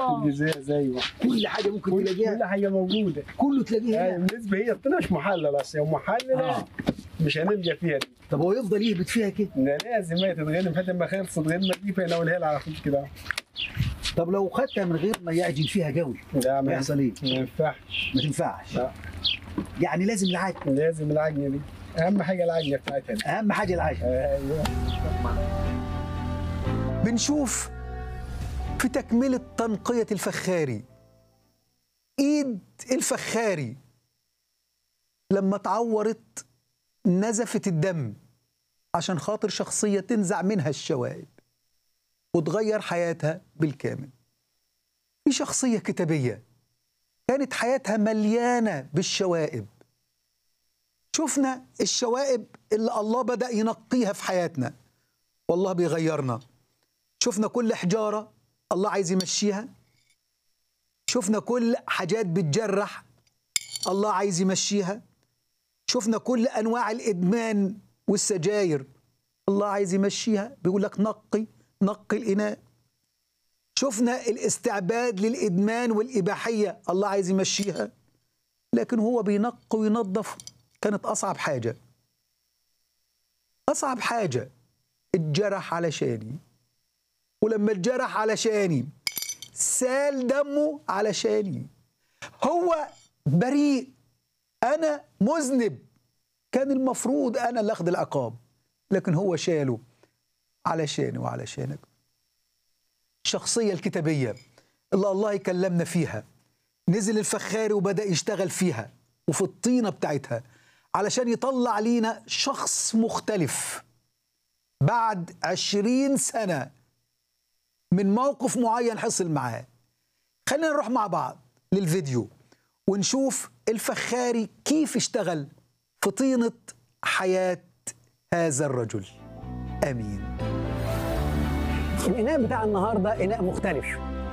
اه الجزاز ايوه كل حاجه ممكن كل تلاقيها كل حاجه موجوده كله تلاقيها يعني هنا بالنسبه هي مش محلله اصلا محلله آه. مش هنلقى فيها دي طب هو يفضل يهبط فيها كده ده لازم هي تتغنم حتى ما خلصت غنمه دي فين اول هيل على طول كده طب لو خدتها من غير ما يعجن فيها قوي ده ما يحصل ايه؟ ما ينفعش ما تنفعش لا. يعني لازم العجن لازم العجنه دي اهم حاجه العجنه بتاعتها دي اهم حاجه العجن ايوه بنشوف في تكملة تنقية الفخاري ايد الفخاري لما اتعورت نزفت الدم عشان خاطر شخصية تنزع منها الشوائب وتغير حياتها بالكامل في شخصية كتابية كانت حياتها مليانة بالشوائب شفنا الشوائب اللي الله بدأ ينقيها في حياتنا والله بيغيرنا شفنا كل حجارة الله عايز يمشيها شفنا كل حاجات بتجرح الله عايز يمشيها شفنا كل أنواع الإدمان والسجاير الله عايز يمشيها بيقول لك نقي نقي الإناء شفنا الاستعباد للإدمان والإباحية الله عايز يمشيها لكن هو بينقي وينظف كانت أصعب حاجة أصعب حاجة اتجرح علشاني ولما اتجرح علشاني سال دمه علشاني هو بريء انا مذنب كان المفروض انا اللي اخد العقاب لكن هو شاله علشاني وعلشانك الشخصيه الكتابيه اللي الله يكلمنا فيها نزل الفخاري وبدا يشتغل فيها وفي الطينه بتاعتها علشان يطلع لينا شخص مختلف بعد عشرين سنة من موقف معين حصل معاه خلينا نروح مع بعض للفيديو ونشوف الفخاري كيف اشتغل في طينة حياة هذا الرجل أمين الإناء بتاع النهاردة إناء مختلف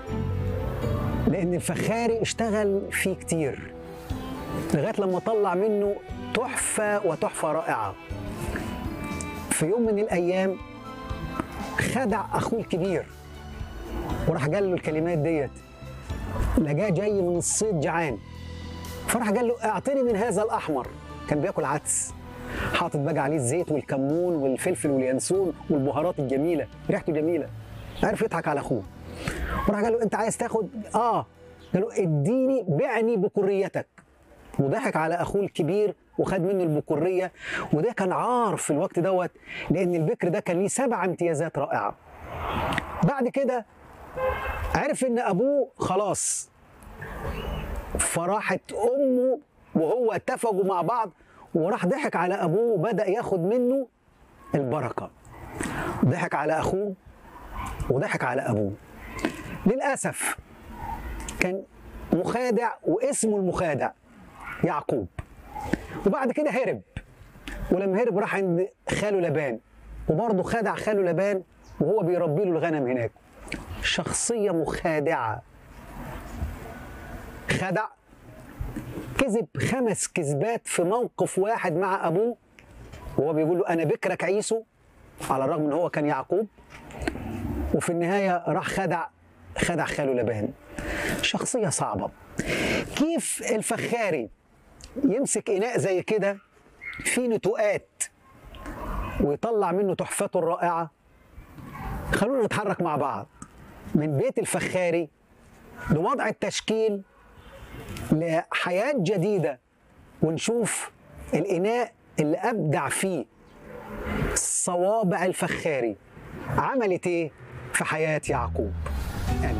لأن الفخاري اشتغل فيه كتير لغاية لما طلع منه تحفة وتحفة رائعة في يوم من الأيام خدع أخوه الكبير وراح قال له الكلمات ديت لقاه جاي من الصيد جعان فراح قال له اعطني من هذا الأحمر كان بياكل عدس حاطط بقى عليه الزيت والكمون والفلفل واليانسون والبهارات الجميله ريحته جميله عرف يضحك على اخوه وراح قال له انت عايز تاخد اه قال له اديني بعني بكريتك وضحك على اخوه الكبير وخد منه البكوريه وده كان عار في الوقت دوت لان البكر ده كان ليه سبع امتيازات رائعه بعد كده عرف ان ابوه خلاص فراحت امه وهو اتفقوا مع بعض وراح ضحك على ابوه وبدا ياخد منه البركه ضحك على اخوه وضحك على ابوه للاسف كان مخادع واسمه المخادع يعقوب وبعد كده هرب ولما هرب راح عند خاله لبان وبرضه خدع خاله لبان وهو بيربي له الغنم هناك شخصيه مخادعه خدع كذب خمس كذبات في موقف واحد مع ابوه وهو بيقول له انا بكرك عيسو على الرغم ان هو كان يعقوب وفي النهايه راح خدع خدع خاله لبان شخصيه صعبه كيف الفخاري يمسك اناء زي كده فيه نتوءات ويطلع منه تحفته الرائعه خلونا نتحرك مع بعض من بيت الفخاري لوضع التشكيل لحياة جديدة ونشوف الإناء اللي أبدع فيه صوابع الفخاري عملت إيه في حياة يعقوب يعني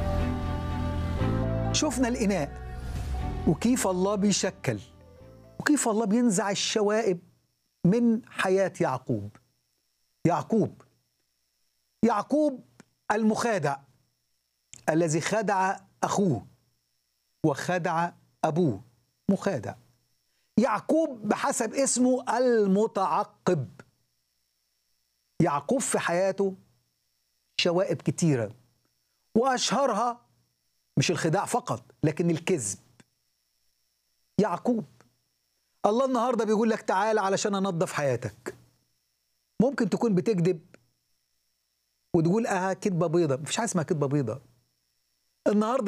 شفنا الإناء وكيف الله بيشكل وكيف الله بينزع الشوائب من حياة يعقوب يعقوب يعقوب المخادع الذي خدع أخوه وخدع أبوه مخادع يعقوب بحسب اسمه المتعقب يعقوب في حياته شوائب كتيرة وأشهرها مش الخداع فقط لكن الكذب يعقوب الله النهارده بيقول لك تعال علشان انظف حياتك ممكن تكون بتكذب وتقول اه كذبه بيضه مفيش حاجه اسمها كذبه بيضه النهارده